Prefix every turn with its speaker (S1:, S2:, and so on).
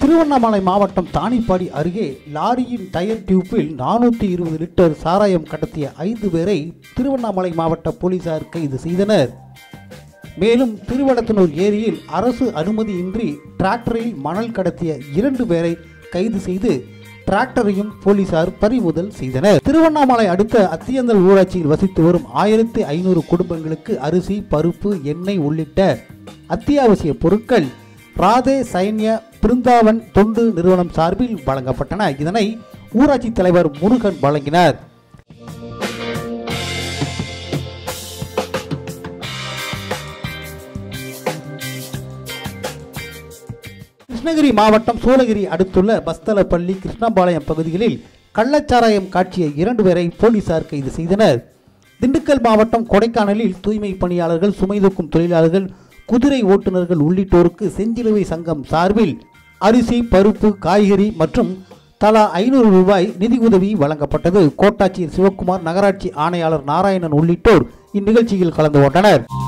S1: திருவண்ணாமலை மாவட்டம் தானிப்பாடி அருகே லாரியின் டயர் டியூப்பில் நானூற்றி இருபது லிட்டர் சாராயம் கடத்திய ஐந்து பேரை திருவண்ணாமலை மாவட்ட போலீசார் கைது செய்தனர் மேலும் திருவடத்தனூர் ஏரியில் அரசு அனுமதியின்றி டிராக்டரில் மணல் கடத்திய இரண்டு பேரை கைது செய்து டிராக்டரையும் போலீசார் பறிமுதல் செய்தனர் திருவண்ணாமலை அடுத்த அத்தியந்தல் ஊராட்சியில் வசித்து வரும் ஆயிரத்தி ஐநூறு குடும்பங்களுக்கு அரிசி பருப்பு எண்ணெய் உள்ளிட்ட அத்தியாவசிய பொருட்கள் ராதே சைன்ய பிருந்தாவன் தொண்டு நிறுவனம் சார்பில் வழங்கப்பட்டன இதனை ஊராட்சி தலைவர் முருகன் வழங்கினார் கிருஷ்ணகிரி மாவட்டம் சூளகிரி அடுத்துள்ள பஸ்தலப்பள்ளி கிருஷ்ணபாளையம் பகுதிகளில் கள்ளச்சாராயம் காட்சிய இரண்டு பேரை போலீசார் கைது செய்தனர் திண்டுக்கல் மாவட்டம் கொடைக்கானலில் தூய்மை பணியாளர்கள் சுமை தூக்கும் தொழிலாளர்கள் குதிரை ஓட்டுநர்கள் உள்ளிட்டோருக்கு செஞ்சிலுவை சங்கம் சார்பில் அரிசி பருப்பு காய்கறி மற்றும் தலா ஐநூறு ரூபாய் நிதி உதவி வழங்கப்பட்டது கோட்டாட்சியர் சிவக்குமார் நகராட்சி ஆணையாளர் நாராயணன் உள்ளிட்டோர் இந்நிகழ்ச்சியில் கலந்து கொண்டனர்